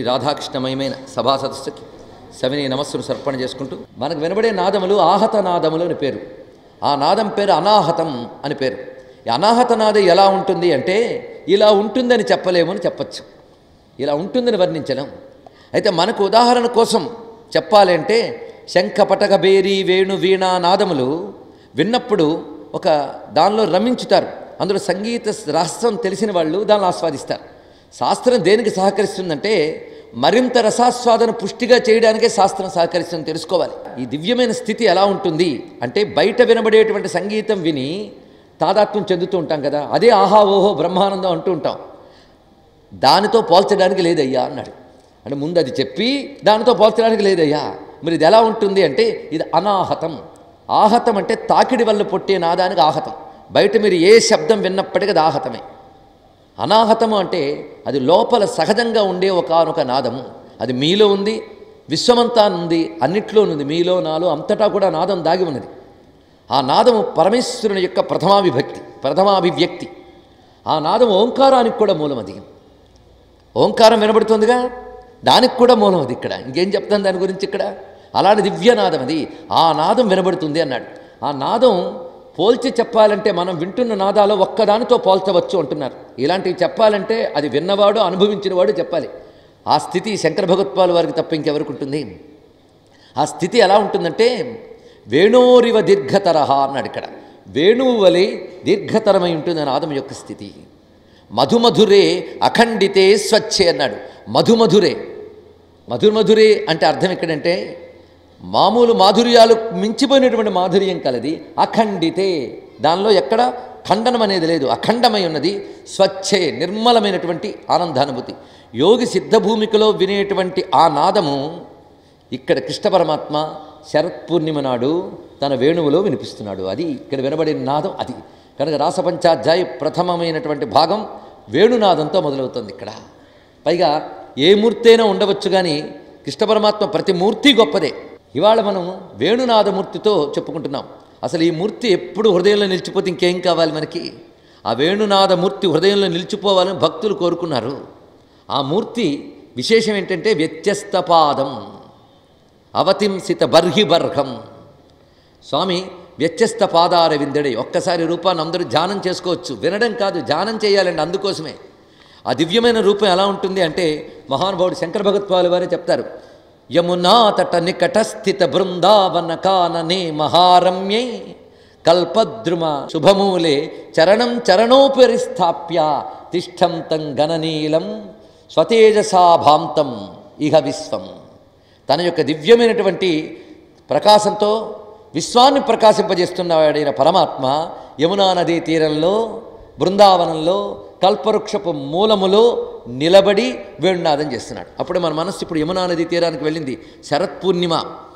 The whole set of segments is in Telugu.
రాధాకృష్ణమయమైన సభా సదస్సుకి సవిని నమస్సును సర్పణ చేసుకుంటూ మనకు వినబడే నాదములు ఆహత నాదములు అని పేరు ఆ నాదం పేరు అనాహతం అని పేరు ఈ అనాహత నాదం ఎలా ఉంటుంది అంటే ఇలా ఉంటుందని చెప్పలేమని చెప్పచ్చు ఇలా ఉంటుందని వర్ణించలేం అయితే మనకు ఉదాహరణ కోసం చెప్పాలి అంటే శంఖ పటక బేరి వేణు వీణ నాదములు విన్నప్పుడు ఒక దానిలో రమించుతారు అందులో సంగీత రహస్యం తెలిసిన వాళ్ళు దాన్ని ఆస్వాదిస్తారు శాస్త్రం దేనికి సహకరిస్తుందంటే మరింత రసాస్వాదన పుష్టిగా చేయడానికే శాస్త్రం సహకరిస్తుంది తెలుసుకోవాలి ఈ దివ్యమైన స్థితి ఎలా ఉంటుంది అంటే బయట వినబడేటువంటి సంగీతం విని తాదాత్మ్యం చెందుతూ ఉంటాం కదా అదే ఆహా ఓహో బ్రహ్మానందం అంటూ ఉంటాం దానితో పోల్చడానికి లేదయ్యా అన్నాడు అంటే ముందు అది చెప్పి దానితో పోల్చడానికి లేదయ్యా మరి ఇది ఎలా ఉంటుంది అంటే ఇది అనాహతం ఆహతం అంటే తాకిడి వల్ల పుట్టే నాదానికి ఆహతం బయట మీరు ఏ శబ్దం విన్నప్పటికీ అది ఆహతమే అనాహతము అంటే అది లోపల సహజంగా ఉండే ఒకనొక నాదము అది మీలో ఉంది విశ్వమంతా ఉంది అన్నిట్లో ఉంది మీలో నాలో అంతటా కూడా నాదం దాగి ఉన్నది ఆ నాదము పరమేశ్వరుని యొక్క ప్రథమావిభక్తి ప్రథమాభివ్యక్తి ఆ నాదం ఓంకారానికి కూడా మూలం అది ఓంకారం వినబడుతుందిగా దానికి కూడా మూలం అది ఇక్కడ ఇంకేం చెప్తాను దాని గురించి ఇక్కడ అలాంటి దివ్యనాదం అది ఆ నాదం వినబడుతుంది అన్నాడు ఆ నాదం పోల్చి చెప్పాలంటే మనం వింటున్న నాదాలో ఒక్కదానితో పోల్చవచ్చు అంటున్నారు ఇలాంటివి చెప్పాలంటే అది విన్నవాడు అనుభవించినవాడు చెప్పాలి ఆ స్థితి శంకర భగవత్పాల్ వారికి తప్ప ఇంకెవరికి ఉంటుంది ఆ స్థితి ఎలా ఉంటుందంటే వేణోరివ దీర్ఘతరహ అన్నాడు ఇక్కడ వేణువు వలె దీర్ఘతరమై ఉంటుంది నాదం యొక్క స్థితి మధుమధురే అఖండితే స్వచ్ఛే అన్నాడు మధుమధురే మధుమధురే అంటే అర్థం ఎక్కడంటే మామూలు మాధుర్యాలు మించిపోయినటువంటి మాధుర్యం కలది అఖండితే దానిలో ఎక్కడ ఖండనం అనేది లేదు అఖండమై ఉన్నది స్వచ్ఛే నిర్మలమైనటువంటి ఆనందానుభూతి యోగి సిద్ధభూమికలో వినేటువంటి ఆ నాదము ఇక్కడ కృష్ణ పరమాత్మ శరత్ పూర్ణిమ నాడు తన వేణువులో వినిపిస్తున్నాడు అది ఇక్కడ వినబడే నాదం అది కనుక రాసపంచాధ్యాయ ప్రథమమైనటువంటి భాగం వేణునాదంతో మొదలవుతుంది ఇక్కడ పైగా ఏ మూర్తి అయినా ఉండవచ్చు కానీ కృష్ణ పరమాత్మ ప్రతి మూర్తి గొప్పదే ఇవాళ మనం వేణునాదమూర్తితో చెప్పుకుంటున్నాం అసలు ఈ మూర్తి ఎప్పుడు హృదయంలో నిలిచిపోతే ఇంకేం కావాలి మనకి ఆ వేణునాదమూర్తి హృదయంలో నిలిచిపోవాలని భక్తులు కోరుకున్నారు ఆ మూర్తి విశేషం ఏంటంటే వ్యత్యస్త పాదం అవతింసిత బర్హిబర్హం స్వామి వ్యత్యస్త పాదార విందడే ఒక్కసారి రూపాన్ని అందరూ ధ్యానం చేసుకోవచ్చు వినడం కాదు ధ్యానం చేయాలండి అందుకోసమే ఆ దివ్యమైన రూపం ఎలా ఉంటుంది అంటే మహానుభావుడు శంకర భగత్వాలు వారే చెప్తారు యమునా తట నికటస్థిత బృందావన కాననే మహారమ్యై కల్పద్రుమ శుభమూలే చరణం చరణోపరి స్థాప్య తిష్టం తం గణనీలం స్వతేజసాభాంతం ఇహ విశ్వం తన యొక్క దివ్యమైనటువంటి ప్రకాశంతో విశ్వాన్ని ప్రకాశింపజేస్తున్నవాడైన పరమాత్మ యమునా నదీ తీరంలో బృందావనంలో కల్పవృక్షపు మూలములో నిలబడి వేణునాదం చేస్తున్నాడు అప్పుడు మన మనస్సు ఇప్పుడు యమునా నదీ తీరానికి వెళ్ళింది శరత్ పూర్ణిమ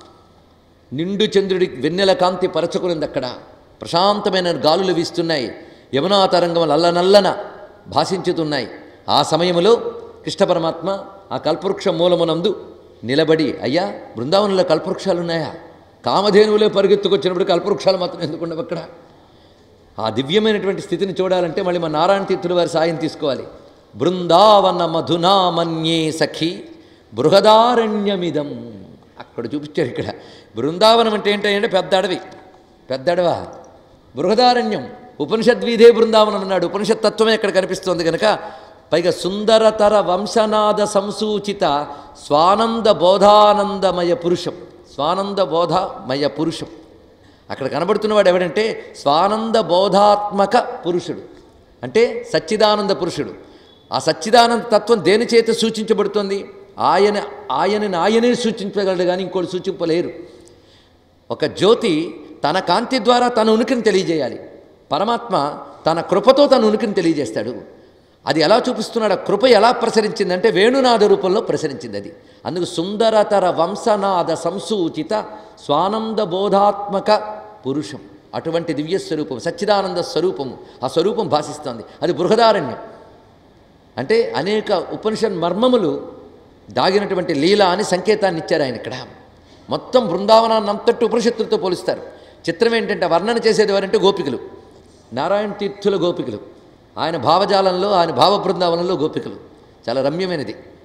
నిండు చంద్రుడి వెన్నెల కాంతి పరచుకునింది అక్కడ ప్రశాంతమైన గాలులు వీస్తున్నాయి యమునా తరంగములు అల్లనల్లన భాషించుతున్నాయి ఆ సమయంలో కృష్ణ పరమాత్మ ఆ కల్పవృక్ష మూలమునందు నిలబడి అయ్యా బృందావనంలో కల్పవృక్షాలు ఉన్నాయా కామధేనువులే పరిగెత్తుకొచ్చినప్పుడు కల్పవృక్షాలు మాత్రం ఎందుకుండవు అక్కడ ఆ దివ్యమైనటువంటి స్థితిని చూడాలంటే మళ్ళీ మన నారాయణ తీర్థుల వారి సాయం తీసుకోవాలి బృందావన మధునా మన్యే సఖి బృహదారణ్యమిదం అక్కడ చూపించారు ఇక్కడ బృందావనం అంటే ఏంటంటే పెద్ద అడవి పెద్ద అడవా బృహదారణ్యం ఉపనిషద్వీధే బృందావనం అన్నాడు ఉపనిషత్ తత్వమే ఇక్కడ కనిపిస్తోంది కనుక పైగా సుందరతర వంశనాద సంసూచిత స్వానంద బోధానందమయ పురుషం స్వానంద బోధమయ పురుషం అక్కడ కనబడుతున్నవాడు ఎవడంటే స్వానంద బోధాత్మక పురుషుడు అంటే సచ్చిదానంద పురుషుడు ఆ సచ్చిదానంద తత్వం దేని చేత సూచించబడుతుంది ఆయన ఆయనని ఆయనే సూచించగలడు కానీ ఇంకోటి సూచింపలేరు ఒక జ్యోతి తన కాంతి ద్వారా తన ఉనికిని తెలియజేయాలి పరమాత్మ తన కృపతో తన ఉనికిని తెలియజేస్తాడు అది ఎలా చూపిస్తున్నాడు ఆ కృప ఎలా ప్రసరించిందంటే వేణునాద రూపంలో ప్రసరించింది అది అందుకు సుందరతర వంశనాద సంసూచిత స్వానంద బోధాత్మక పురుషం అటువంటి దివ్య స్వరూపం సచ్చిదానంద స్వరూపము ఆ స్వరూపం భాషిస్తోంది అది బృహదారణ్యం అంటే అనేక ఉపనిషత్ మర్మములు దాగినటువంటి లీల అని సంకేతాన్ని ఇచ్చారు ఆయన ఇక్కడ మొత్తం బృందావనాన్ని అంతటి ఉపనిషత్తులతో పోలుస్తారు చిత్రం ఏంటంటే వర్ణన చేసేది ఎవరంటే గోపికలు నారాయణ తీర్థుల గోపికలు ఆయన భావజాలంలో ఆయన భావ బృందావనంలో గోపికలు చాలా రమ్యమైనది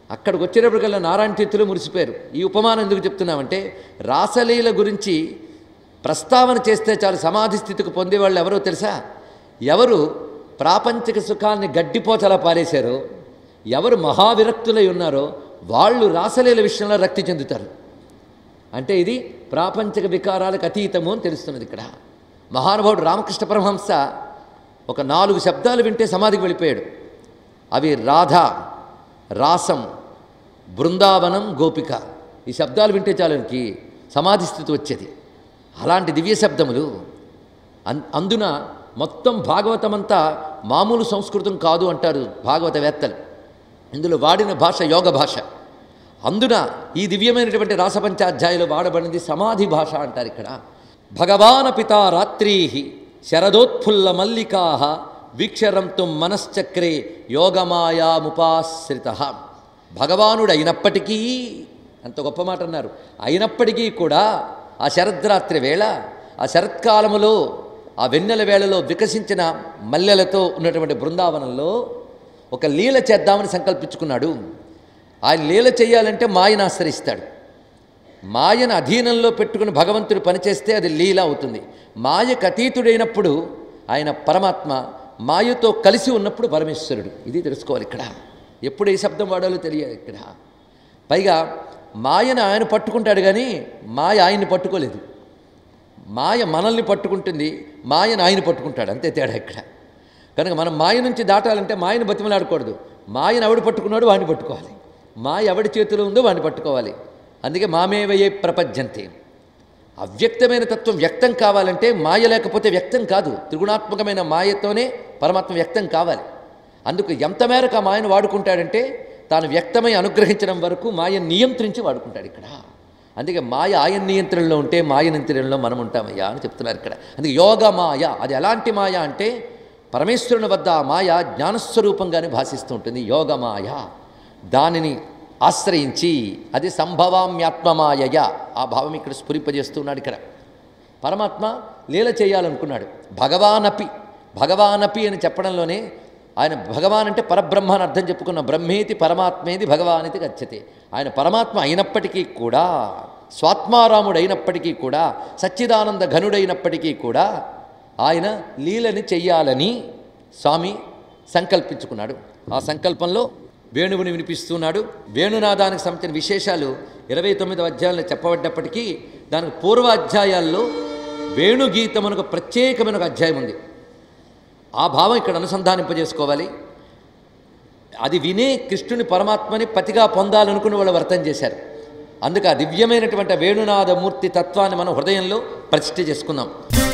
అక్కడికి వచ్చేటప్పటికల్లా నారాయణ తీర్థులు మురిసిపోయారు ఈ ఉపమానం ఎందుకు చెప్తున్నామంటే రాసలీల గురించి ప్రస్తావన చేస్తే చాలు సమాధి స్థితికి పొందేవాళ్ళు ఎవరో తెలుసా ఎవరు ప్రాపంచిక సుఖాన్ని గడ్డిపోచలా పారేశారో ఎవరు మహావిరక్తులై ఉన్నారో వాళ్ళు రాసలీల విషయంలో రక్తి చెందుతారు అంటే ఇది ప్రాపంచిక వికారాలకు అతీతము అని తెలుస్తున్నది ఇక్కడ మహానుభావుడు రామకృష్ణ పరమహంస ఒక నాలుగు శబ్దాలు వింటే సమాధికి వెళ్ళిపోయాడు అవి రాధ రాసం బృందావనం గోపిక ఈ శబ్దాలు వింటే చాలనికి సమాధి స్థితి వచ్చేది అలాంటి దివ్య శబ్దములు అన్ అందున మొత్తం భాగవతం అంతా మామూలు సంస్కృతం కాదు అంటారు భాగవతవేత్తలు ఇందులో వాడిన భాష యోగ భాష అందున ఈ దివ్యమైనటువంటి రాసపంచాధ్యాయులు వాడబడినది సమాధి భాష అంటారు ఇక్కడ భగవాన పిత రాత్రీ శరదోత్ఫుల్ల మల్లికా వీక్షరంతు మనశ్చక్రే యోగమాయాముపాశ్రిత భగవానుడు అయినప్పటికీ అంత గొప్ప మాట అన్నారు అయినప్పటికీ కూడా ఆ శరద్రాత్రి వేళ ఆ శరత్కాలములో ఆ వెన్నెల వేళలో వికసించిన మల్లెలతో ఉన్నటువంటి బృందావనంలో ఒక లీల చేద్దామని సంకల్పించుకున్నాడు ఆయన లీల చేయాలంటే మాయను ఆశ్రయిస్తాడు మాయను అధీనంలో పెట్టుకుని భగవంతుడు పనిచేస్తే అది లీల అవుతుంది మాయకు అతీతుడైనప్పుడు ఆయన పరమాత్మ మాయతో కలిసి ఉన్నప్పుడు పరమేశ్వరుడు ఇది తెలుసుకోవాలి ఇక్కడ ఎప్పుడు ఏ శబ్దం వాడాలో తెలియదు ఇక్కడ పైగా మాయను ఆయన పట్టుకుంటాడు కానీ మాయ ఆయన్ని పట్టుకోలేదు మాయ మనల్ని పట్టుకుంటుంది మాయను ఆయన పట్టుకుంటాడు అంతే తేడా ఇక్కడ కనుక మనం మాయ నుంచి దాటాలంటే మాయను బతిమలాడకూడదు మాయను ఎవడు పట్టుకున్నాడు వాడిని పట్టుకోవాలి మాయ ఎవడి చేతిలో ఉందో వాడిని పట్టుకోవాలి అందుకే మామేవయే ప్రపంచంతే అవ్యక్తమైన తత్వం వ్యక్తం కావాలంటే మాయ లేకపోతే వ్యక్తం కాదు త్రిగుణాత్మకమైన మాయతోనే పరమాత్మ వ్యక్తం కావాలి అందుకు ఎంత మేరకు ఆ మాయను వాడుకుంటాడంటే తాను వ్యక్తమై అనుగ్రహించడం వరకు మాయను నియంత్రించి వాడుకుంటాడు ఇక్కడ అందుకే మాయ ఆయన నియంత్రణలో ఉంటే మాయ నియంత్రణలో మనం ఉంటామయ్యా అని చెప్తున్నారు ఇక్కడ అందుకే యోగ మాయ అది ఎలాంటి మాయ అంటే పరమేశ్వరుని వద్ద ఆ మాయ జ్ఞానస్వరూపంగానే భాషిస్తూ ఉంటుంది యోగ మాయ దానిని ఆశ్రయించి అది సంభవామ్యాత్మమాయయ ఆ భావం ఇక్కడ స్ఫురింపజేస్తున్నాడు ఇక్కడ పరమాత్మ లీల చేయాలనుకున్నాడు భగవానపి భగవానపి అని చెప్పడంలోనే ఆయన భగవాన్ అంటే పరబ్రహ్మ అని అర్థం చెప్పుకున్న బ్రహ్మేతి పరమాత్మేది భగవానితి గచ్చతే ఆయన పరమాత్మ అయినప్పటికీ కూడా స్వాత్మారాముడు అయినప్పటికీ కూడా సచ్చిదానంద ఘనుడైనప్పటికీ కూడా ఆయన లీలని చెయ్యాలని స్వామి సంకల్పించుకున్నాడు ఆ సంకల్పంలో వేణువుని వినిపిస్తున్నాడు వేణునాదానికి సంబంధించిన విశేషాలు ఇరవై తొమ్మిదవ అధ్యాయంలో చెప్పబడ్డప్పటికీ దానికి పూర్వాధ్యాయాల్లో వేణుగీతమునకు ప్రత్యేకమైన ఒక అధ్యాయం ఉంది ఆ భావం ఇక్కడ అనుసంధానింపజేసుకోవాలి అది వినే కృష్ణుని పరమాత్మని పతిగా పొందాలనుకుని వాళ్ళు వర్తం చేశారు అందుకు ఆ దివ్యమైనటువంటి ఆ వేణునాద మూర్తి తత్వాన్ని మనం హృదయంలో ప్రతిష్ఠ చేసుకుందాం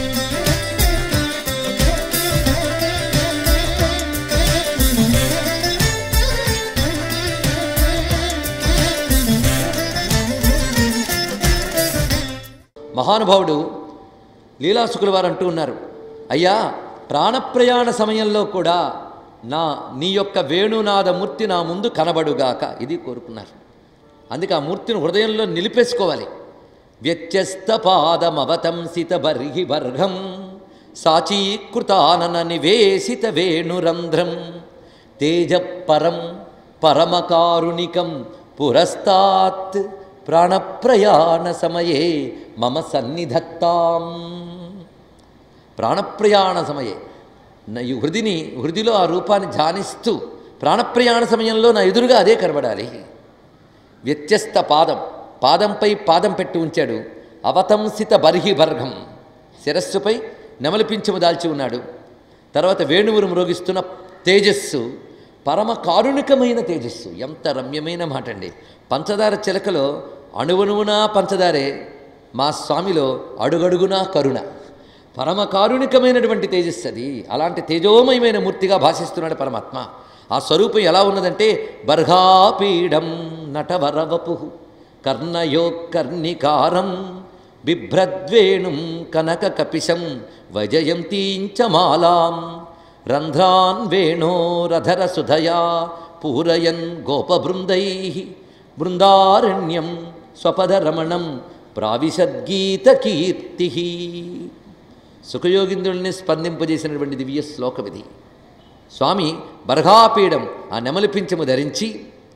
మహానుభావుడు లీలాసుకుల వారు అంటూ ఉన్నారు అయ్యా ప్రాణప్రయాణ సమయంలో కూడా నా నీ యొక్క వేణునాద మూర్తి నా ముందు కనబడుగాక ఇది కోరుకున్నారు అందుకే ఆ మూర్తిని హృదయంలో నిలిపేసుకోవాలి వ్యత్యస్త పాదమవతంసిత బర్హి బర్హం సాచీకృతానన నివేశిత వేణురంధ్రం తేజపరం పరమకారుణికం పురస్తాత్ ప్రాణప్రయాణ సమయే మమ సన్నిధత్తాం ప్రాణప్రయాణ సమయే నా ఈ హృదిని హృదిలో ఆ రూపాన్ని ధ్యానిస్తూ ప్రాణప్రయాణ సమయంలో నా ఎదురుగా అదే కనబడాలి వ్యత్యస్త పాదం పాదంపై పాదం పెట్టి ఉంచాడు అవతంసిత బర్హి బర్గం శిరస్సుపై నెమలిపించము దాల్చి ఉన్నాడు తర్వాత వేణువును మ్రోగిస్తున్న తేజస్సు పరమ కారుణికమైన తేజస్సు ఎంత రమ్యమైన మాట అండి పంచదార చిలకలో అణువణువునా పంచదారే మా స్వామిలో అడుగడుగునా కరుణ పరమ కారుణికమైనటువంటి తేజస్సు అది అలాంటి తేజోమయమైన మూర్తిగా భాషిస్తున్నాడు పరమాత్మ ఆ స్వరూపం ఎలా ఉన్నదంటే బర్హాపీడం నటవరవపు కర్ణయో కర్ణికారం బిభ్రద్వేణుం కనక కపిశం వజయంతీంచ మాలాం రంధ్రాన్ వేణోరధర సుధయా పూరయన్ గోపబృందై బృందారణ్యం స్వపదరమణం ప్రావిశద్గీత కీర్తి సుఖయోగింద్రుల్ని స్పందింపజేసినటువంటి దివ్య శ్లోకం ఇది స్వామి బర్హాపీడం ఆ నెమలిపించము ధరించి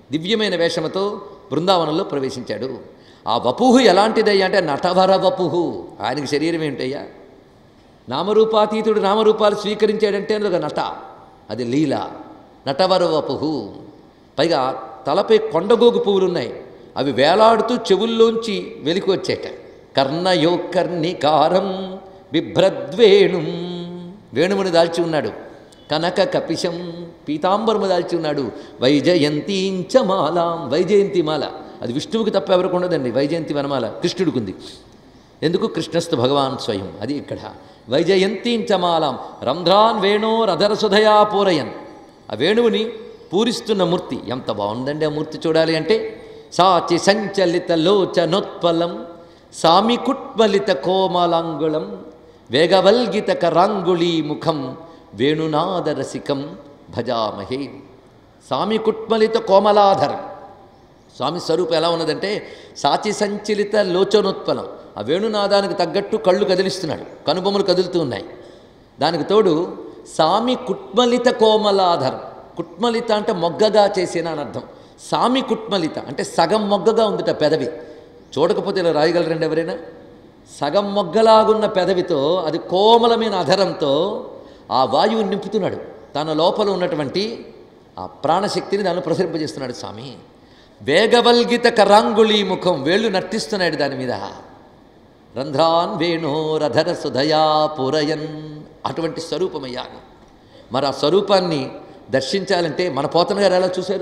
దివ్యమైన వేషముతో బృందావనంలో ప్రవేశించాడు ఆ వపుహు ఎలాంటిదయ్యా అంటే నటవర వపుహు ఆయనకి శరీరం ఏంటయ్యా నామరూపాతీతుడు నామరూపాలు స్వీకరించాడంటే అది ఒక నట అది లీల నటవర వపుహు పైగా తలపై కొండగోగు పువ్వులు ఉన్నాయి అవి వేలాడుతూ చెవుల్లోంచి వెలికి వచ్చాక కర్ణయో కర్ణికారం బిభ్రద్వేణుం వేణుముని దాల్చి ఉన్నాడు కనక కపిశం పీతాంబరము దాల్చి ఉన్నాడు వైజయంతీంచ మాలాం వైజయంతి మాల అది విష్ణువుకి తప్ప ఎవరికి ఉండదండి వైజయంతి వనమాల కృష్ణుడికి ఉంది ఎందుకు కృష్ణస్థు భగవాన్ స్వయం అది ఇక్కడ వైజయంతీంచమాలాం రంధ్రాన్ వేణోరధరసుధయా పూరయన్ ఆ వేణువుని పూరిస్తున్న మూర్తి ఎంత బాగుందండి ఆ మూర్తి చూడాలి అంటే సాచి సంచలిత లోచనోత్పలం సామికుట్మలిత కోమలాంగుళం వేగవల్గిత కరాంగుళీ ముఖం వేణునాదరసికం భజామహే సామికుట్మలిత కోమలాధరం స్వామి స్వరూపం ఎలా ఉన్నదంటే సాచి సంచలిత లోచనోత్పలం ఆ వేణునాదానికి తగ్గట్టు కళ్ళు కదిలిస్తున్నాడు కనుబొమ్మలు కదులుతూ ఉన్నాయి దానికి తోడు సామి కుట్మలిత కోమలాధరం కుట్మలిత అంటే మొగ్గగా చేసిన అని అర్థం సామి కుట్మలిత అంటే సగం మొగ్గగా ఉందిట పెదవి చూడకపోతే ఇలా రాయగలరండి ఎవరైనా సగం మొగ్గలాగున్న పెదవితో అది కోమలమైన అధరంతో ఆ వాయువు నింపుతున్నాడు తన లోపల ఉన్నటువంటి ఆ ప్రాణశక్తిని దాన్ని ప్రసరింపజేస్తున్నాడు స్వామి వేగవల్గిత కరాంగుళీ ముఖం వేళ్ళు నర్తిస్తున్నాడు దాని మీద రంధ్రాన్ వేణోరధర సుధయా పురయన్ అటువంటి స్వరూపమయ్యాను మరి ఆ స్వరూపాన్ని దర్శించాలంటే మన పోతన గారు ఎలా చూశారు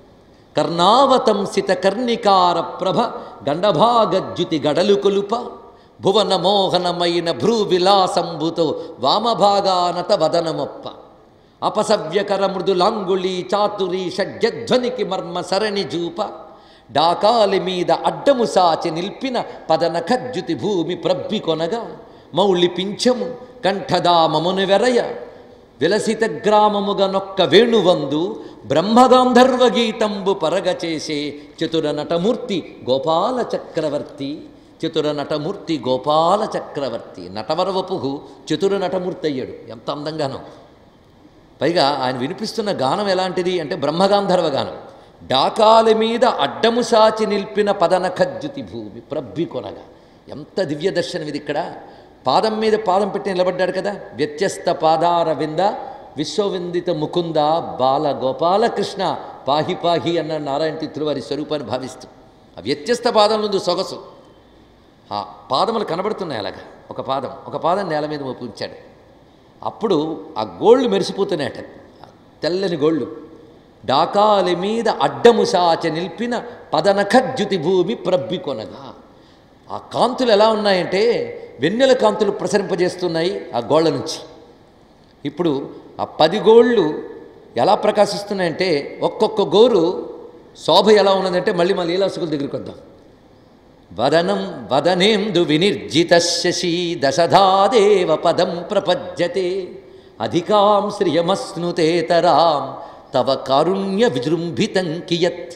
కర్ణావతంసిత కర్ణికార ప్రభ గండభాగజ్యుతి గడలు కొలుప భువన మోహనమైన భ్రూ విలాసంబుతో వామభాగానత వదనమొప్ప అపసవ్యకర మృదులాంగుళీ చాతురీ షడ్జధ్వనికి మర్మ సరణి జూప డాకాలి మీద అడ్డము సాచి నిల్పిన పదనఖజ్జుతి భూమి ప్రబ్బి కొనగా మౌళి పింఛము కంఠదామమును వెరయ విలసిత గ్రామముగ నొక్క వేణువందు బ్రహ్మగాంధర్వ గీతంబు పరగ చేసే చతుర నటమూర్తి గోపాల చక్రవర్తి చతుర నటమూర్తి గోపాల చక్రవర్తి నటవరవపుహు చతుర నటమూర్తి అయ్యాడు ఎంత అందంగానో పైగా ఆయన వినిపిస్తున్న గానం ఎలాంటిది అంటే బ్రహ్మగాంధర్వ గానం డాకాల మీద అడ్డము సాచి నిల్పిన పదనఖజ్జుతి భూమి ప్రబ్బి కొనగా ఎంత దివ్య దర్శనం ఇది ఇక్కడ పాదం మీద పాదం పెట్టి నిలబడ్డాడు కదా వ్యత్యస్త పాదార వింద విశ్వవిందిత ముకుంద బాల గోపాలకృష్ణ పాహి పాహి అన్న నారాయణ తిత్రులు వారి స్వరూపాన్ని భావిస్తూ ఆ వ్యత్యస్త పాదంలో సొగసు ఆ పాదములు కనబడుతున్నాయి అలాగా ఒక పాదం ఒక పాదం నేల మీద మోపి ఉంచాడు అప్పుడు ఆ గోళ్ళు మెరిసిపోతున్నాయట తెల్లని గోళ్ళు డాకాలి మీద అడ్డము సాచ నిల్పిన పదనఖజ్జుతి భూమి ప్రబ్బి కొనగా ఆ కాంతులు ఎలా ఉన్నాయంటే వెన్నెల కాంతులు ప్రసరింపజేస్తున్నాయి ఆ గోళ్ళ నుంచి ఇప్పుడు ఆ పది గోళ్ళు ఎలా ప్రకాశిస్తున్నాయంటే ఒక్కొక్క గోరు శోభ ఎలా ఉన్నదంటే మళ్ళీ మా లీలాసుకుల దగ్గరికి వద్దాం వదనం వదనేందు వినిర్జిత శశి దశధాదేవ పదం ప్రపజ్యతే అధికాం శ్రియమస్నుతేతరాం తవ కారుణ్య విజృంభితం కియత్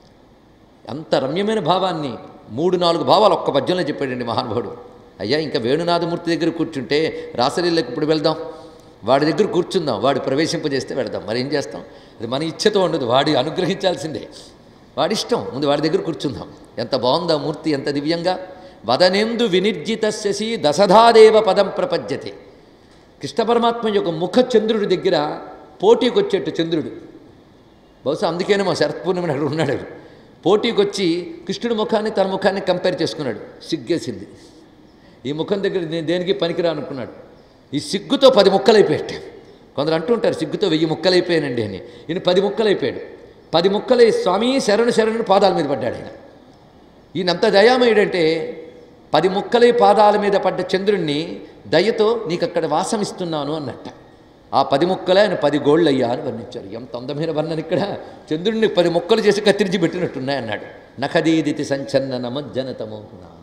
అంత రమ్యమైన భావాన్ని మూడు నాలుగు భావాలు ఒక్క పద్యంలో చెప్పాడండి మహానుభావుడు అయ్యా ఇంకా వేణునాథమూర్తి దగ్గర కూర్చుంటే రాసలీలకు ఇప్పుడు వెళ్దాం వాడి దగ్గర కూర్చుందాం వాడు ప్రవేశింపజేస్తే వెళదాం మరి ఏం చేస్తాం అది మన ఇచ్ఛతో ఉండదు వాడి అనుగ్రహించాల్సిందే వాడి ఇష్టం ముందు వాడి దగ్గర కూర్చుందాం ఎంత బాగుందా మూర్తి ఎంత దివ్యంగా వదనేందు వినిర్జిత శశి దశధాదేవ పదం ప్రపద్యతే కృష్ణ పరమాత్మ యొక్క ముఖ చంద్రుడి దగ్గర పోటీకి వచ్చేట్టు చంద్రుడు బహుశా అందుకేనేమో శరత్ పూర్ణిమ నాడు ఉన్నాడు పోటీకి వచ్చి కృష్ణుడి ముఖాన్ని తన ముఖాన్ని కంపేర్ చేసుకున్నాడు సిగ్గేసింది ఈ ముఖం దగ్గర నేను దేనికి పనికిరా అనుకున్నాడు ఈ సిగ్గుతో పది ముక్కలైపోయాడు కొందరు అంటుంటారు సిగ్గుతో వెయ్యి ముక్కలైపోయానండి అని ఈయన పది ముక్కలైపోయాడు పది ముక్కలై స్వామి శరణు శరణు పాదాల మీద పడ్డాడు ఆయన ఈయన అంత దయామయుడంటే పది ముక్కలై పాదాల మీద పడ్డ చంద్రుణ్ణి దయతో నీకు అక్కడ వాసం ఇస్తున్నాను అన్నట్ట ఆ పది ముక్కలే ఆయన పది గోళ్ళు అయ్యా అని వర్ణించారు ఎంత అందమైన వర్ణన ఇక్కడ చంద్రుడిని పది ముక్కలు చేసి కత్తిరించి పెట్టినట్టున్నాయి అన్నాడు నఖదీదితి సంచన్న నమజ్జనతమో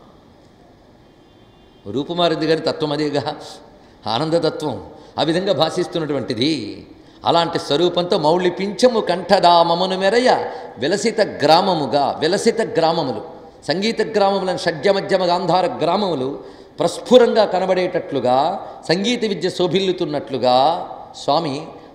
రూపుమారింది గారి తత్వం అదేగా ఆనందతత్వం ఆ విధంగా భాషిస్తున్నటువంటిది అలాంటి స్వరూపంతో మౌళిపించము కంఠదామమును మెరయ విలసిత గ్రామముగా విలసిత గ్రామములు సంగీత గ్రామములను షడ్జమధ్యమ గాంధార గ్రామములు ప్రస్ఫురంగా కనబడేటట్లుగా సంగీత విద్య శోభిల్లుతున్నట్లుగా స్వామి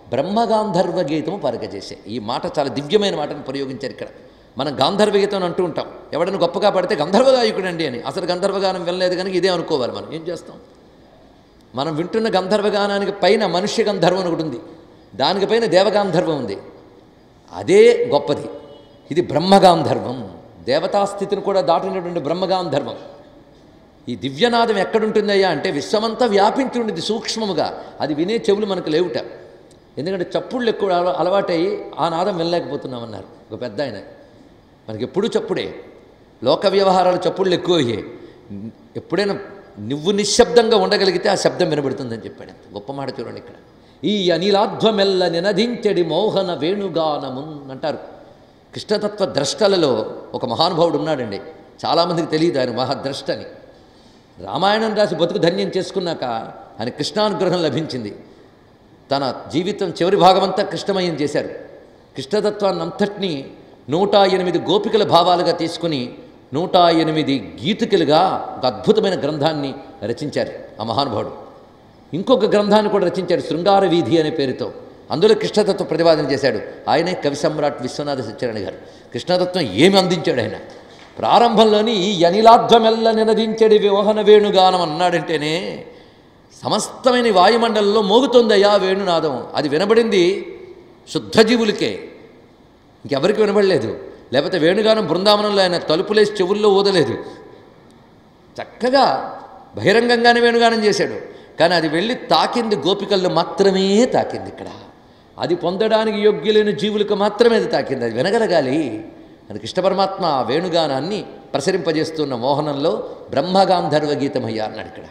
బ్రహ్మగాంధర్వ గీతము పరగజేసే ఈ మాట చాలా దివ్యమైన మాటను ప్రయోగించారు ఇక్కడ మనం గాంధర్వ గీతం అని అంటూ ఉంటాం ఎవడైనా గొప్పగా పడితే గంధర్వగాయకుడు అండి అని అసలు గంధర్వగానం వినలేదు కనుక ఇదే అనుకోవాలి మనం ఏం చేస్తాం మనం వింటున్న గంధర్వగానానికి పైన మనుష్య గంధర్వం అని ఒకటి ఉంది దానికి పైన దేవగాంధర్వం ఉంది అదే గొప్పది ఇది బ్రహ్మగాంధర్వం దేవతాస్థితిని కూడా దాటినటువంటి బ్రహ్మగాంధర్వం ఈ దివ్యనాదం ఎక్కడుంటుందయ్యా అంటే విశ్వమంతా వ్యాపించి ఉండింది సూక్ష్మముగా అది వినే చెవులు మనకు లేవుట ఎందుకంటే చప్పుళ్ళు ఎక్కువ అల- అలవాటై ఆ నాదం వినలేకపోతున్నామన్నారు ఒక పెద్ద ఆయన మనకి ఎప్పుడూ చప్పుడే లోక వ్యవహారాలు చప్పుళ్ళు ఎక్కువ అయ్యాయి ఎప్పుడైనా నువ్వు నిశ్శబ్దంగా ఉండగలిగితే ఆ శబ్దం వినబడుతుందని చెప్పాడు ఎంత గొప్ప మాట చూడండి ఇక్కడ ఈ అనిలాధ్వమెల్ల నినదించెడి మోహన వేణుగానమున్ అంటారు కృష్ణతత్వ ద్రష్టలలో ఒక మహానుభావుడు ఉన్నాడండి చాలామందికి తెలియదు ఆయన మహాద్రష్ట అని రామాయణం రాసి బతుకు ధన్యం చేసుకున్నాక ఆయన కృష్ణానుగ్రహం లభించింది తన జీవితం చివరి భాగమంతా కృష్ణమయం చేశారు కృష్ణతత్వాన్ని అంతటినీ నూట ఎనిమిది గోపికల భావాలుగా తీసుకుని నూట ఎనిమిది గీతికలుగా ఒక అద్భుతమైన గ్రంథాన్ని రచించారు ఆ మహానుభావుడు ఇంకొక గ్రంథాన్ని కూడా రచించాడు శృంగార వీధి అనే పేరుతో అందులో కృష్ణతత్వ ప్రతిపాదన చేశాడు ఆయనే కవి సమ్రాట్ విశ్వనాథ సత్యనారాయణ గారు కృష్ణతత్వం ఏమి అందించాడు ఆయన ప్రారంభంలోని ఈ అనిలాధ్వమెల్ల నినదించడి వివహన వేణుగానం అన్నాడంటేనే సమస్తమైన వాయుమండలంలో మోగుతోందయ్యా వేణునాదం అది వినబడింది శుద్ధజీవులకే ఇంకెవరికి వినబడలేదు లేకపోతే వేణుగానం బృందావనంలో ఆయన తలుపులేసి చెవుల్లో ఊదలేదు చక్కగా బహిరంగంగానే వేణుగానం చేశాడు కానీ అది వెళ్ళి తాకింది గోపికల్లో మాత్రమే తాకింది ఇక్కడ అది పొందడానికి యోగ్యులైన జీవులకు మాత్రమే అది తాకింది అది వినగలగాలి అది కృష్ణ పరమాత్మ ఆ వేణుగానాన్ని ప్రసరింపజేస్తున్న మోహనంలో బ్రహ్మగాంధర్వ గీతమయ్యా అన్నాడు ఇక్కడ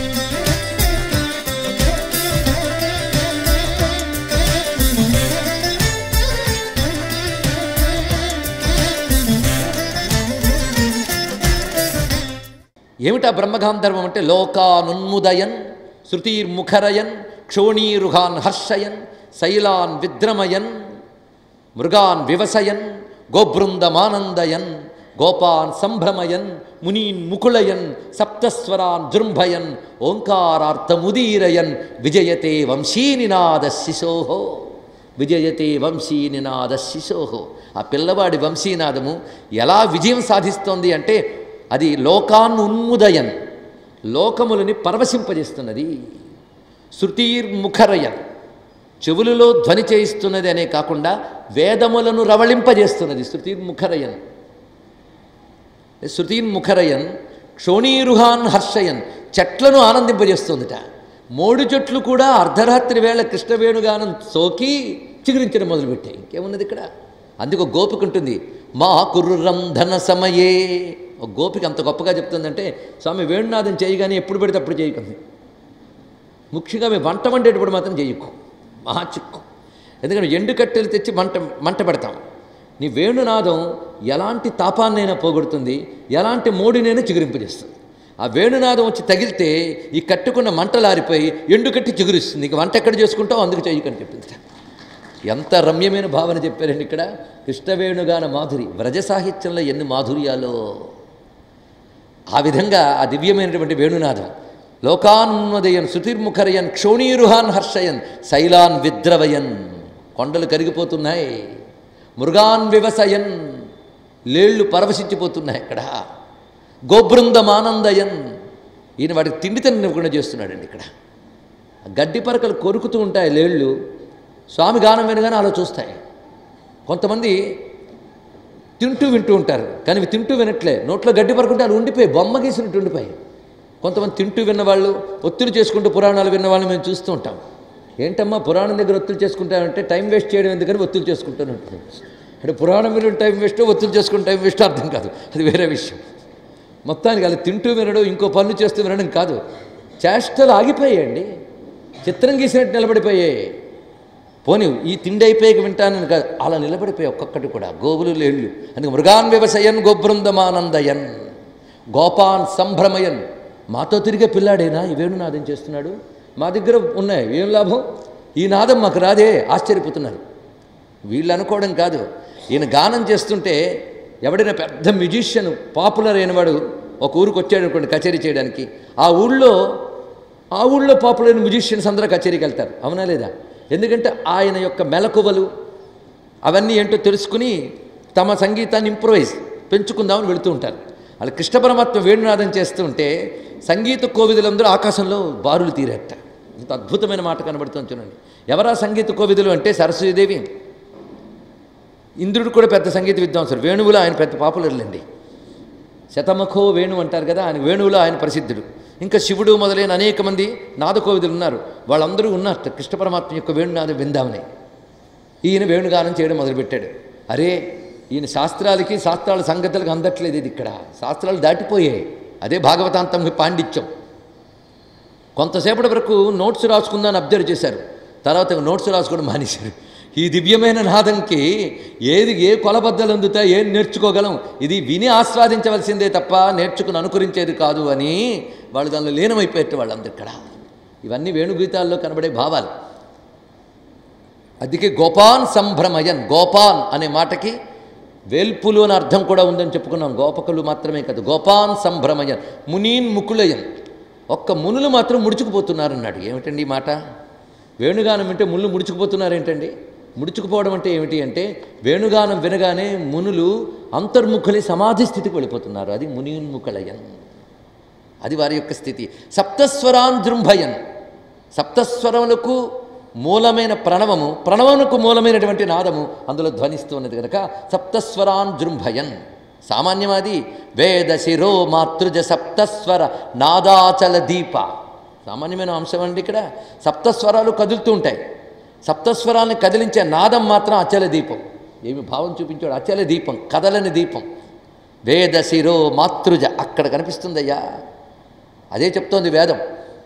ఏమిటా బ్రహ్మగాంధర్వం అంటే లోకానున్ముదయన్ శృతిర్ముఖరయన్ క్షోణీరుహాన్ హర్షయన్ శైలాన్ విద్రమయన్ మృగాన్ వివసయన్ గోబృందమానందయన్ గోపాన్ సంభ్రమయన్ మునీన్ ముకుళయన్ సప్తస్వరాన్ జృంభయన్ ఓంకారార్థముదీరయన్ విజయతే వంశీనినాద శిశోహో విజయతే వంశీనినాద శిశోహో ఆ పిల్లవాడి వంశీనాదము ఎలా విజయం సాధిస్తోంది అంటే అది లోకాన్ ఉన్ముదయన్ లోకములని పరవశింపజేస్తున్నది శృతిర్ముఖరయన్ చెవులలో ధ్వని చేయిస్తున్నది అనే కాకుండా వేదములను రవళింపజేస్తున్నది శృతిర్ముఖరయన్ శృతిన్ముఖరయన్ క్షోణీరుహాన్ హర్షయన్ చెట్లను ఆనందింపజేస్తుందిట మోడు చెట్లు కూడా అర్ధరాత్రి వేళ కృష్ణవేణుగానం సోకి చిగురించడం మొదలుపెట్టాయి ఇంకేమున్నది ఇక్కడ అందుకు ఒక గోపిక ఉంటుంది మా కుర్రం ధన సమయే ఒక గోపిక అంత గొప్పగా చెప్తుందంటే స్వామి వేణునాథం చేయగానే ఎప్పుడు పెడితే అప్పుడు చేయకండి ముఖ్యంగా మేము వంట వండేటప్పుడు మాత్రం చేయకు మహా చిక్కు ఎందుకంటే ఎండు కట్టెలు తెచ్చి మంట మంట పెడతాం నీ వేణునాదం ఎలాంటి తాపాన్నైనా పోగొడుతుంది ఎలాంటి మోడినైనా చిగురింపజేస్తుంది ఆ వేణునాదం వచ్చి తగిలితే ఈ కట్టుకున్న మంటలారిపోయి ఎండు కట్టి చిగురిస్తుంది నీకు వంట ఎక్కడ చేసుకుంటావు అందుకు చేయకని చెప్పింది ఎంత రమ్యమైన భావన చెప్పారండి ఇక్కడ కృష్ణవేణుగాన మాధురి వ్రజ సాహిత్యంలో ఎన్ని మాధుర్యాలో ఆ విధంగా ఆ దివ్యమైనటువంటి వేణునాదం లోకాన్మదయన్ శృతిర్ముఖరయన్ క్షోణీరుహాన్ హర్షయన్ శైలాన్ విద్రవయన్ కొండలు కరిగిపోతున్నాయి మృగాన్ వివసయన్ లేళ్ళు పరవశించిపోతున్నాయి ఇక్కడ గోబృందమానందయన్ ఈయన వాడికి తిండి తినకుండా చేస్తున్నాడండి ఇక్కడ ఆ గడ్డి పరకలు కొరుకుతూ ఉంటాయి లేళ్ళు స్వామి గానం వినగానే అలా చూస్తాయి కొంతమంది తింటూ వింటూ ఉంటారు కానీ ఇవి తింటూ వినట్లే నోట్లో గడ్డి పరకుంటే అలా ఉండిపోయి బొమ్మ గీసినట్టు ఉండిపోయి కొంతమంది తింటూ విన్నవాళ్ళు ఒత్తిడి చేసుకుంటూ పురాణాలు విన్నవాళ్ళు మేము చూస్తూ ఉంటాం ఏంటమ్మా పురాణం దగ్గర ఒత్తిడి చేసుకుంటామంటే టైం వేస్ట్ చేయడం ఎందుకని ఒత్తిడి చేసుకుంటాను అంటున్నాం అంటే పురాణం వినడం టైం వేస్ట్ ఒత్తిడి చేసుకుని టైం వేస్ట్ అర్థం కాదు అది వేరే విషయం మొత్తానికి అలా తింటూ వినడం ఇంకో పనులు చేస్తూ వినడం కాదు చేష్టలు ఆగిపోయాయండి చిత్రం గీసినట్టు నిలబడిపోయాయి పోనీ ఈ తిండి అయిపోయాక వింటానని కాదు అలా నిలబడిపోయాయి ఒక్కొక్కటి కూడా గోవులు లేళ్ళు అందుకే మృగాన్ వ్యవసయన్ గోబృందమానందయన్ గోపాన్ సంభ్రమయన్ మాతో తిరిగే పిల్లాడేనా ఈ వేణునాదం చేస్తున్నాడు మా దగ్గర ఉన్నాయి ఏం లాభం ఈ నాదం మాకు రాదే ఆశ్చర్యపోతున్నారు వీళ్ళు అనుకోవడం కాదు ఈయన గానం చేస్తుంటే ఎవడైనా పెద్ద మ్యూజిషియన్ పాపులర్ అయినవాడు ఒక ఊరికి వచ్చాడు అనుకోండి కచేరీ చేయడానికి ఆ ఊళ్ళో ఆ ఊళ్ళో పాపులర్ అయిన మ్యూజిషియన్స్ అందరూ కచేరీకి వెళ్తారు అవునా లేదా ఎందుకంటే ఆయన యొక్క మెలకువలు అవన్నీ ఏంటో తెలుసుకుని తమ సంగీతాన్ని ఇంప్రూవైజ్ పెంచుకుందామని వెళుతూ ఉంటారు అలా కృష్ణ పరమాత్మ వేణునాదం చేస్తూ ఉంటే సంగీత కోవిదులందరూ ఆకాశంలో బారులు తీరేట ఇంత అద్భుతమైన మాట కనబడుతుంది చూడండి ఎవరా సంగీత కోవిదులు అంటే సరస్వతీదేవి ఇంద్రుడు కూడా పెద్ద సంగీత విద్వాంసుడు వేణువులో ఆయన పెద్ద పాపులర్లండి శతముఖో వేణు అంటారు కదా ఆయన వేణువులో ఆయన ప్రసిద్ధుడు ఇంకా శివుడు మొదలైన అనేక మంది నాదకోవిదులు ఉన్నారు వాళ్ళందరూ ఉన్నారు కృష్ణ పరమాత్మ యొక్క వేణునాదం విందామని ఈయన వేణుగానం చేయడం మొదలుపెట్టాడు అరే ఈయన శాస్త్రాలకి శాస్త్రాల సంగతులకు అందట్లేదు ఇది ఇక్కడ శాస్త్రాలు దాటిపోయాయి అదే భాగవతాంతం పాండిత్యం కొంతసేపటి వరకు నోట్స్ రాసుకుందామని అబ్జర్వ్ చేశారు తర్వాత నోట్స్ రాసుకోవడం మానేశారు ఈ దివ్యమైన నాదంకి ఏది ఏ కొలబద్దలు అందుతాయి ఏం నేర్చుకోగలం ఇది విని ఆస్వాదించవలసిందే తప్ప నేర్చుకుని అనుకరించేది కాదు అని వాళ్ళు దానిలో లీనమైపోయేట్టు వాళ్ళందరూ ఇక్కడ ఇవన్నీ వేణుగీతాల్లో కనబడే భావాలు అందుకే గోపాన్ సంభ్రమయన్ గోపాన్ అనే మాటకి వేల్పులు అని అర్థం కూడా ఉందని చెప్పుకున్నాం గోపకులు మాత్రమే కాదు గోపాన్ సంభ్రమయన్ మునీన్ ముకులయన్ ఒక్క మునులు మాత్రం ముడుచుకుపోతున్నారు అన్నాడు ఏమిటండి ఈ మాట వేణుగానం వింటే ముళ్ళు ముడుచుకుపోతున్నారు ఏంటండి ముడుచుకుపోవడం అంటే ఏమిటి అంటే వేణుగానం వినగానే మునులు అంతర్ముఖులై సమాధి స్థితికి వెళ్ళిపోతున్నారు అది మునీన్ముఖలయన్ అది వారి యొక్క స్థితి సప్తస్వరాన్ జృంభయన్ సప్తస్వరములకు మూలమైన ప్రణవము ప్రణవమునకు మూలమైనటువంటి నాదము అందులో ధ్వనిస్తున్నది కనుక సప్తస్వరాన్ జృంభయన్ సామాన్యమాది వేద శిరో మాతృజ సప్తస్వర నాదాచల దీప సామాన్యమైన అంశం అండి ఇక్కడ సప్తస్వరాలు కదులుతూ ఉంటాయి సప్తస్వరాలను కదిలించే నాదం మాత్రం అచల దీపం ఏమి భావం చూపించాడు అచల దీపం కదలని దీపం వేద శిరో మాతృజ అక్కడ కనిపిస్తుందయ్యా అదే చెప్తోంది వేదం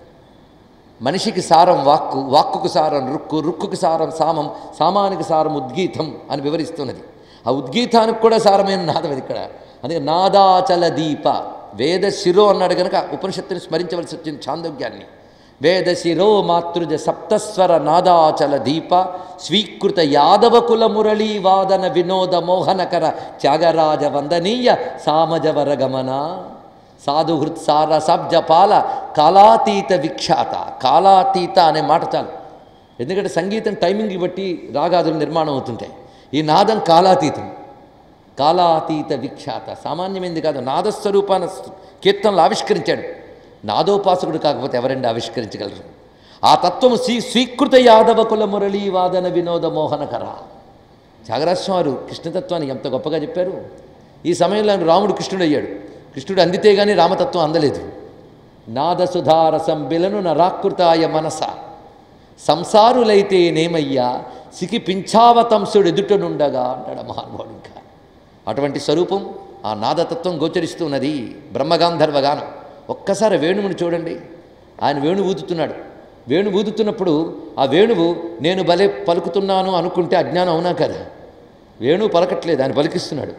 మనిషికి సారం వాక్కు వాక్కుకు సారం రుక్కు రుక్కుకి సారం సామం సామానికి సారం ఉద్గీతం అని వివరిస్తున్నది ఆ ఉద్గీతానికి కూడా సారమైన నాదం అది ఇక్కడ అందుకే నాదాచల దీప వేద శిరో అన్నాడు కనుక ఉపనిషత్తుని స్మరించవలసి వచ్చింది చాందోగ్యాన్ని వేద శిరో మాతృజ సప్తస్వర నాదాచల దీప స్వీకృత యాదవ కుల మురళీ వాదన వినోద మోహనకర త్యాగరాజ వందనీయ సామజవర గమన సాధుహృత్ సార సబ్జపాల కాలాతీత విఖ్యాత కాలాతీత అనే మాట చాలు ఎందుకంటే సంగీతం టైమింగ్ బట్టి రాగాదులు నిర్మాణం అవుతుంటాయి ఈ నాదం కాలాతీతం కాలాతీత విఖ్యాత సామాన్యమైంది కాదు నాదస్వరూపాన కీర్తనలు ఆవిష్కరించాడు నాదోపాసకుడు కాకపోతే ఎవరండి ఆవిష్కరించగలరు ఆ తత్వము స్వీ స్వీకృత యాదవ కుల మురళీ వాదన వినోద మోహనకర త్యాగరాజస్వామి వారు కృష్ణతత్వాన్ని ఎంత గొప్పగా చెప్పారు ఈ సమయంలో ఆయన రాముడు కృష్ణుడు అయ్యాడు కృష్ణుడు అందితే గానీ రామతత్వం అందలేదు నాదసుధారసం బిలను నరాకృతాయ మనస సంసారులైతే నేమయ్యా సికి పింఛావతంసుడు ఎదుటనుండగా అంటాడు ఆ మహానుభావుడు ఇంకా అటువంటి స్వరూపం ఆ నాదతత్వం గోచరిస్తున్నది బ్రహ్మగాంధర్వ గానం ఒక్కసారి వేణువుని చూడండి ఆయన వేణు ఊదుతున్నాడు వేణు ఊదుతున్నప్పుడు ఆ వేణువు నేను భలే పలుకుతున్నాను అనుకుంటే అజ్ఞానం అవునా కదా వేణువు పలకట్లేదు ఆయన పలికిస్తున్నాడు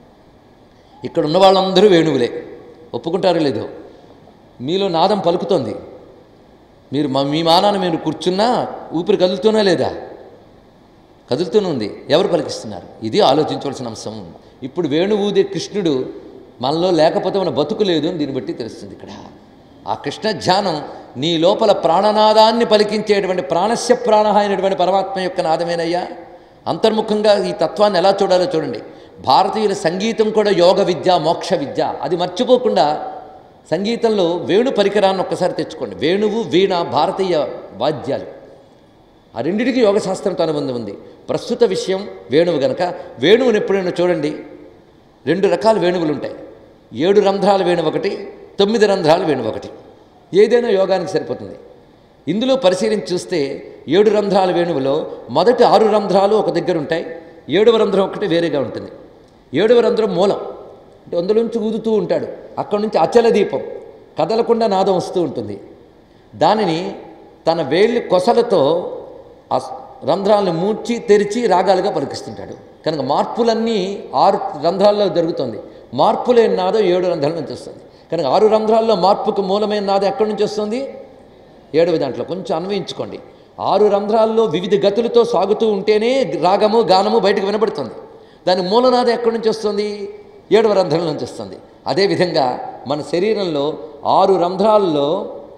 ఇక్కడ ఉన్న వాళ్ళందరూ వేణువులే ఒప్పుకుంటారో లేదో మీలో నాదం పలుకుతోంది మీరు మా మీ మానాన మీరు కూర్చున్నా ఊపిరి కదులుతూనే లేదా కదులుతూనే ఉంది ఎవరు పలికిస్తున్నారు ఇది ఆలోచించవలసిన అంశం ఇప్పుడు వేణువూదే కృష్ణుడు మనలో లేకపోతే మన బతుకు లేదు అని దీన్ని బట్టి తెలుస్తుంది ఇక్కడ ఆ కృష్ణ ధ్యానం నీ లోపల ప్రాణనాదాన్ని పలికించేటువంటి ప్రాణస్య ప్రాణ అయినటువంటి పరమాత్మ యొక్క నాదమేనయ్యా అంతర్ముఖంగా ఈ తత్వాన్ని ఎలా చూడాలో చూడండి భారతీయుల సంగీతం కూడా యోగ విద్య మోక్ష విద్య అది మర్చిపోకుండా సంగీతంలో వేణు పరికరాన్ని ఒక్కసారి తెచ్చుకోండి వేణువు వీణ భారతీయ వాద్యాలు ఆ రెండిటికి యోగశాస్త్రంతో అనుబంధం ఉంది ప్రస్తుత విషయం వేణువు గనక వేణువుని ఎప్పుడైనా చూడండి రెండు రకాల వేణువులు ఉంటాయి ఏడు రంధ్రాల వేణువు ఒకటి తొమ్మిది రంధ్రాల వేణువు ఒకటి ఏదైనా యోగానికి సరిపోతుంది ఇందులో పరిశీలించి చూస్తే ఏడు రంధ్రాల వేణువులో మొదటి ఆరు రంధ్రాలు ఒక దగ్గర ఉంటాయి ఏడవ రంధ్రం ఒకటి వేరేగా ఉంటుంది ఏడవ రంధ్రం మూలం అంటే అందులోంచి ఊదుతూ ఉంటాడు అక్కడి నుంచి అచల దీపం కదలకుండా నాదం వస్తూ ఉంటుంది దానిని తన వేళ్ళు కొసలతో ఆ రంధ్రాలను మూర్చి తెరిచి రాగాలుగా పలికిస్తుంటాడు కనుక మార్పులన్నీ ఆరు రంధ్రాల్లో జరుగుతుంది మార్పు లేని నాదం ఏడు రంధ్రాల నుంచి వస్తుంది కనుక ఆరు రంధ్రాల్లో మార్పుకు మూలమైన నాదం ఎక్కడి నుంచి వస్తుంది ఏడవ దాంట్లో కొంచెం అన్వయించుకోండి ఆరు రంధ్రాల్లో వివిధ గతులతో సాగుతూ ఉంటేనే రాగము గానము బయటకు వినబడుతుంది దాని మూలనాదం ఎక్కడి నుంచి వస్తుంది ఏడవ రంధ్రం నుంచి వస్తుంది అదేవిధంగా మన శరీరంలో ఆరు రంధ్రాల్లో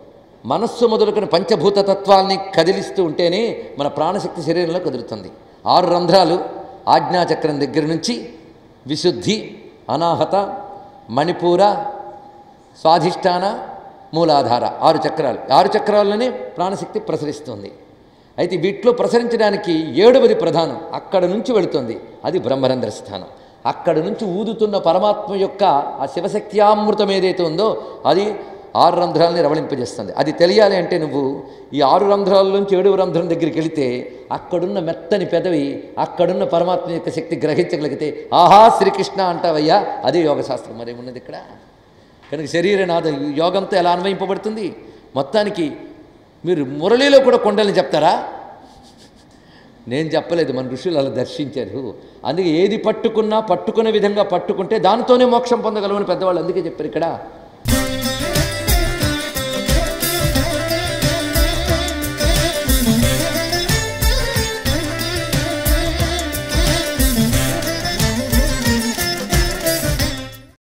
మనస్సు మొదలుకొని పంచభూత తత్వాల్ని కదిలిస్తూ ఉంటేనే మన ప్రాణశక్తి శరీరంలో కదులుతుంది ఆరు రంధ్రాలు ఆజ్ఞాచక్రం దగ్గర నుంచి విశుద్ధి అనాహత మణిపూర స్వాధిష్టాన మూలాధార ఆరు చక్రాలు ఆరు చక్రాల్లోనే ప్రాణశక్తి ప్రసరిస్తుంది అయితే వీటిలో ప్రసరించడానికి ఏడవది ప్రధానం అక్కడ నుంచి వెళుతుంది అది బ్రహ్మరంధ్ర స్థానం అక్కడ నుంచి ఊదుతున్న పరమాత్మ యొక్క ఆ శివశక్త్యామృతం ఏదైతే ఉందో అది ఆరు రంధ్రాలని రవళింపజేస్తుంది అది తెలియాలి అంటే నువ్వు ఈ ఆరు రంధ్రాల నుంచి ఏడవ రంధ్రం దగ్గరికి వెళితే అక్కడున్న మెత్తని పెదవి అక్కడున్న పరమాత్మ యొక్క శక్తి గ్రహించగలిగితే ఆహా శ్రీకృష్ణ అంటావయ్యా అదే యోగశాస్త్రం మరేమున్నది ఇక్కడ కనుక శరీరనాథ యోగంతో ఎలా అన్వయింపబడుతుంది మొత్తానికి మీరు మురళిలో కూడా కొండల్ని చెప్తారా నేను చెప్పలేదు మన ఋషులు అలా దర్శించారు అందుకే ఏది పట్టుకున్నా పట్టుకునే విధంగా పట్టుకుంటే దానితోనే మోక్షం పొందగలమని పెద్దవాళ్ళు అందుకే చెప్పారు ఇక్కడ